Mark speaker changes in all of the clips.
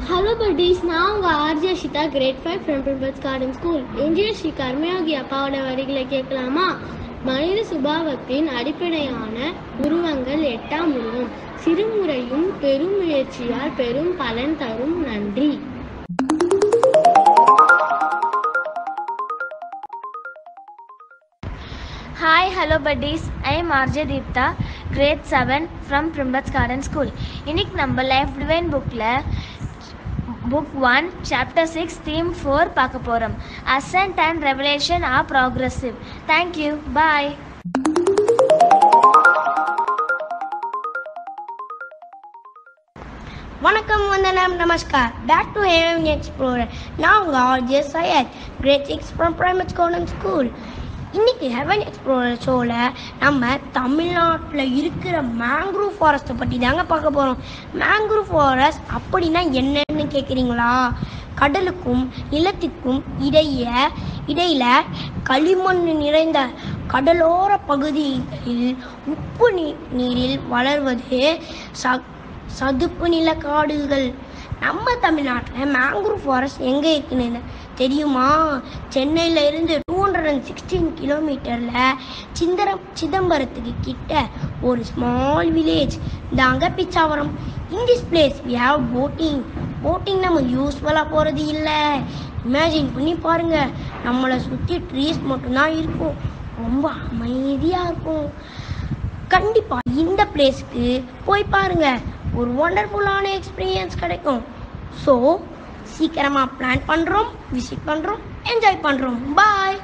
Speaker 1: Hello buddies நான் உங்கள் RJ Shitha grade five from primbles garden school இன்றைய ஸ்ரீ கர்மயோகி அப்பாவோட வரிகளை கேட்கலாமா மனித சுபாவத்தின் அடிப்படையான உருவங்கள் எட்டாம் உருவம் சிறுமுறையும் பெரும் முயற்சியால் பெரும் பலன் தரும் நன்றி
Speaker 2: Hi, hello buddies. I am RJ Deepta, grade 7 from Primbats Garden School. இன்னைக்கு நம்ம லைஃப் டிவைன் புக்கில் book one chapter six theme four பார்க்க போகிறோம் ascent and revelation are progressive thank you bye
Speaker 3: வணக்கம் வந்தனம் நமஸ்கார் பேக் டு ஏஎம் எக்ஸ்ப்ளோரர் நான் உங்கள் RJ Syed grade six from primary garden school இன்னைக்கு ஹெவன் எக்ஸ்ப்ளோரர் ஷோவில் நம்ம தமிழ்நாட்டில் இருக்கிற மேங்க்ரூவ் ஃபாரஸ்ட்டை பற்றி தாங்க பார்க்க போகிறோம் மேங்க்ரூவ் ஃபாரஸ்ட் அப்படின்னா என்னன்னு கேட்குறீங்களா கடலுக்கும் நிலத்திற்கும் இடையே இடையில களிமண் நிறைந்த கடலோர பகுதிகளில் உப்பு நீ- நீரில் வளர்வது ச சதுப்பு நில காடுகள் நம்ம தமிழ்நாட்டில் மேங்க்ரூவ் ஃபாரஸ்ட் எங்கே இருக்குன்னு தெரியுமா சென்னையில் இருந்து டூ ஹண்ட்ரட் அண்ட் சிக்ஸ்டீன் கிலோமீட்டரில் சிந்தரம் சிதம்பரத்துக்கு கிட்ட ஒரு ஸ்மால் வில்லேஜ் தாங்க Pichavaram in this place we have boating boating நம்ம யூஸ்ஃபுல்லாக போகிறது இல்லை இமேஜின் பண்ணி பாருங்க நம்மளை சுற்றி ட்ரீஸ் மட்டும்தான் இருக்கும் ரொம்ப அமைதியாக இருக்கும் கண்டிப்பா இந்த பிளேஸ்க்கு போய் பாருங்க ஒரு ஒண்டர்ஃபுல்லான எக்ஸ்பீரியன்ஸ் கிடைக்கும் ஸோ சீக்கிரமா பிளான் பண்றோம் விசிட் பண்றோம் என்ஜாய் பண்றோம் bye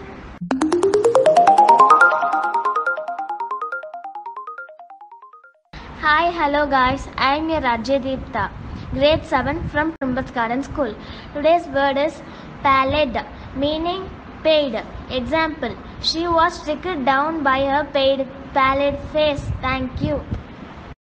Speaker 2: Hi, hello guys. I am your Rajya Deepta, grade 7 from Primbats Garden School. Today's word is pallid, meaning paid. Example, she was stricken down by her paid pallid face. Thank you.